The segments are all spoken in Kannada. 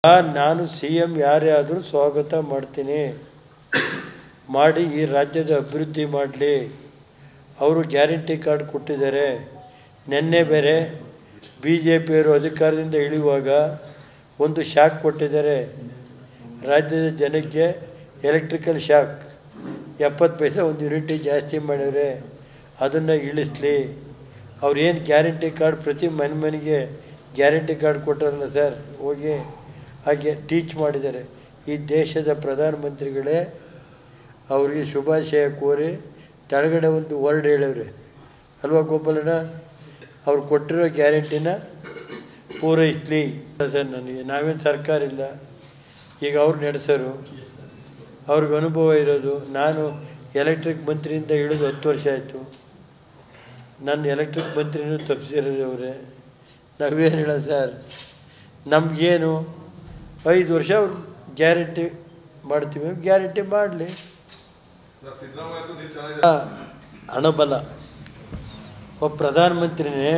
ನಾನು ಸಿ ಎಮ್ ಯಾರೇ ಆದರೂ ಸ್ವಾಗತ ಮಾಡ್ತೀನಿ ಮಾಡಿ ಈ ರಾಜ್ಯದ ಅಭಿವೃದ್ಧಿ ಮಾಡಲಿ ಅವರು ಗ್ಯಾರಂಟಿ ಕಾರ್ಡ್ ಕೊಟ್ಟಿದ್ದಾರೆ ನಿನ್ನೆ ಬೇರೆ ಬಿ ಜೆ ಪಿಯವರು ಅಧಿಕಾರದಿಂದ ಇಳಿಯುವಾಗ ಒಂದು ಶಾಕ್ ಕೊಟ್ಟಿದ್ದಾರೆ ರಾಜ್ಯದ ಜನಕ್ಕೆ ಎಲೆಕ್ಟ್ರಿಕಲ್ ಶಾಕ್ ಎಪ್ಪತ್ತು ಪೈಸೆ ಒಂದು ಯೂನಿಟಿ ಜಾಸ್ತಿ ಮಾಡಿದರೆ ಅದನ್ನು ಇಳಿಸ್ಲಿ ಅವ್ರು ಏನು ಗ್ಯಾರಂಟಿ ಕಾರ್ಡ್ ಪ್ರತಿ ಮನೆ ಮನೆಗೆ ಗ್ಯಾರಂಟಿ ಕಾರ್ಡ್ ಕೊಟ್ಟಾರಲ್ಲ ಸರ್ ಹೋಗಿ ಹಾಗೆ ಟೀಚ್ ಮಾಡಿದ್ದಾರೆ ಈ ದೇಶದ ಪ್ರಧಾನಮಂತ್ರಿಗಳೇ ಅವರಿಗೆ ಶುಭಾಶಯ ಕೋರಿ ತೆಳಗಡೆ ಒಂದು ವರ್ಡ್ ಹೇಳವ್ರೆ ಅಲ್ವಾ ಗೋಪಾಲಣ್ಣ ಅವ್ರು ಕೊಟ್ಟಿರೋ ಗ್ಯಾರಂಟಿನ ಪೂರೈಸಲಿ ಸರ್ ನನಗೆ ನಾವೇನು ಸರ್ಕಾರ ಇಲ್ಲ ಈಗ ಅವ್ರು ನಡೆಸೋರು ಅವ್ರಿಗೆ ಅನುಭವ ಇರೋದು ನಾನು ಎಲೆಕ್ಟ್ರಿಕ್ ಮಂತ್ರಿಯಿಂದ ಇಳಿದು ಹತ್ತು ವರ್ಷ ಆಯಿತು ನನ್ನ ಎಲೆಕ್ಟ್ರಿಕ್ ಮಂತ್ರಿನೂ ತಪ್ಪಿಸಿರೋರು ಅವರೇ ನಾವೇನು ಹೇಳ ಸರ್ ನಮಗೇನು ಐದು ವರ್ಷ ಅವ್ರು ಗ್ಯಾರಂಟಿ ಮಾಡ್ತೀವಿ ಗ್ಯಾರಂಟಿ ಮಾಡಲಿ ಹಣಬಲ ಒಬ್ಬ ಪ್ರಧಾನಮಂತ್ರಿನೇ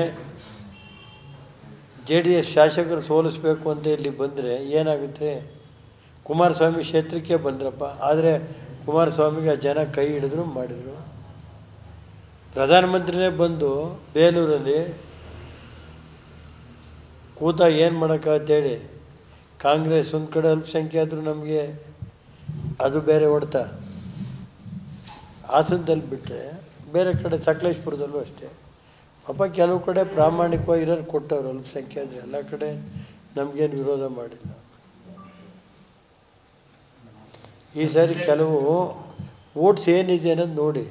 ಜೆ ಡಿ ಎಸ್ ಶಾಸಕರು ಸೋಲಿಸ್ಬೇಕು ಅಂತ ಇಲ್ಲಿ ಬಂದರೆ ಏನಾಗುತ್ತೆ ಕುಮಾರಸ್ವಾಮಿ ಕ್ಷೇತ್ರಕ್ಕೆ ಬಂದ್ರಪ್ಪ ಆದರೆ ಕುಮಾರಸ್ವಾಮಿಗೆ ಆ ಜನ ಕೈ ಹಿಡಿದ್ರು ಮಾಡಿದರು ಪ್ರಧಾನಮಂತ್ರಿನೇ ಬಂದು ಬೇಲೂರಲ್ಲಿ ಕೂತ ಏನು ಮಾಡೋಕ್ಕಾಗತ್ತೇಳಿ ಕಾಂಗ್ರೆಸ್ ಒಂದು ಕಡೆ ಅಲ್ಪಸಂಖ್ಯಾತರು ನಮಗೆ ಅದು ಬೇರೆ ಹೊಡ್ತ ಹಾಸನದಲ್ಲಿ ಬಿಟ್ಟರೆ ಬೇರೆ ಕಡೆ ಸಕಲೇಶ್ಪುರದಲ್ಲೂ ಅಷ್ಟೇ ಪಾಪ ಕೆಲವು ಕಡೆ ಪ್ರಾಮಾಣಿಕವಾಗಿ ಇರೋರು ಕೊಟ್ಟವ್ರು ಅಲ್ಪಸಂಖ್ಯಾತರು ಎಲ್ಲ ಕಡೆ ನಮಗೇನು ವಿರೋಧ ಮಾಡಿಲ್ಲ ಈ ಸಾರಿ ಕೆಲವು ಓಟ್ಸ್ ಏನಿದೆ ಅನ್ನೋದು ನೋಡಿ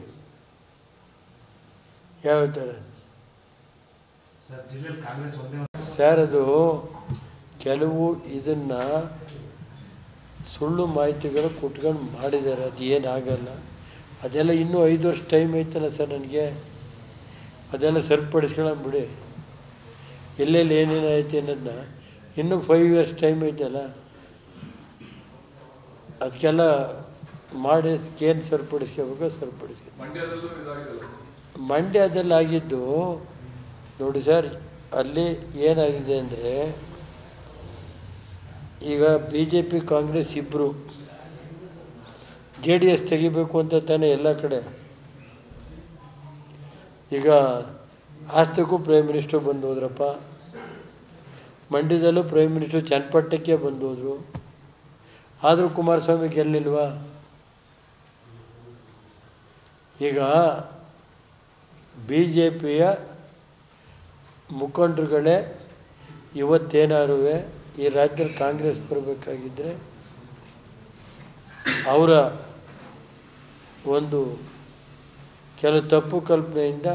ಯಾವ ಥರ ಸರ್ ಜಿಲ್ಲೆಯಲ್ಲಿ ಕಾಂಗ್ರೆಸ್ ಒಂದೇ ಸರ್ ಅದು ಕೆಲವು ಇದನ್ನು ಸುಳ್ಳು ಮಾಹಿತಿಗಳು ಕೊಟ್ಕೊಂಡು ಮಾಡಿದ್ದಾರೆ ಅದು ಏನಾಗಲ್ಲ ಅದೆಲ್ಲ ಇನ್ನೂ ಐದು ವರ್ಷ ಟೈಮ್ ಐತಲ್ಲ ಸರ್ ನನಗೆ ಅದೆಲ್ಲ ಸರಿಪಡಿಸ್ಕೊಳ್ಳೋಣ ಬಿಡಿ ಎಲ್ಲೆಲ್ಲಿ ಏನೇನು ಐತೆ ಅನ್ನೋದನ್ನ ಇನ್ನೂ ಫೈವ್ ಇಯರ್ಸ್ ಟೈಮ್ ಐತಲ್ಲ ಅದಕ್ಕೆಲ್ಲ ಮಾಡಿ ಏನು ಸರಿಪಡಿಸ್ಕೋಬೇಕೋ ಸರಿಪಡಿಸ್ಕೊ ಮಂಡ್ಯದಲ್ಲೂ ಇದಾಗಿದೆಲ್ಲ ಮಂಡ್ಯದಲ್ಲಿ ಆಗಿದ್ದು ನೋಡಿ ಸರ್ ಅಲ್ಲಿ ಏನಾಗಿದೆ ಅಂದರೆ ಈಗ ಬಿ ಜೆ ಪಿ ಕಾಂಗ್ರೆಸ್ ಇಬ್ಬರು ಜೆ ಡಿ ಎಸ್ ತೆಗಿಬೇಕು ಅಂತ ತಾನೇ ಎಲ್ಲ ಕಡೆ ಈಗ ಆಸ್ತಕ್ಕೂ ಪ್ರೈಮ್ ಮಿನಿಸ್ಟರ್ ಬಂದು ಹೋದ್ರಪ್ಪ ಮಂಡ್ಯದಲ್ಲೂ ಪ್ರೈಮ್ ಮಿನಿಸ್ಟರ್ ಚನ್ನಪಟ್ಟಣಕ್ಕೆ ಬಂದು ಹೋದರು ಆದರೂ ಕುಮಾರಸ್ವಾಮಿ ಗೆಲ್ಲಿಲ್ವಾ ಈಗ ಬಿ ಜೆ ಪಿಯ ಮುಖಂಡರುಗಳೇ ಇವತ್ತೇನಾರು ಈ ರಾಜ್ಯದಲ್ಲಿ ಕಾಂಗ್ರೆಸ್ ಬರಬೇಕಾಗಿದ್ದರೆ ಅವರ ಒಂದು ಕೆಲವು ತಪ್ಪು ಕಲ್ಪನೆಯಿಂದ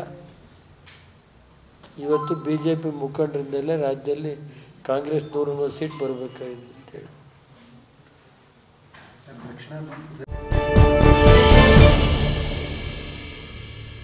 ಇವತ್ತು ಬಿ ಜೆ ಪಿ ಮುಖಂಡರಿಂದಲೇ ರಾಜ್ಯದಲ್ಲಿ ಕಾಂಗ್ರೆಸ್ ನೂರ ಸೀಟ್ ಬರಬೇಕಾಗಿದೆ ಅಂತೇಳಿ ದಕ್ಷಿಣ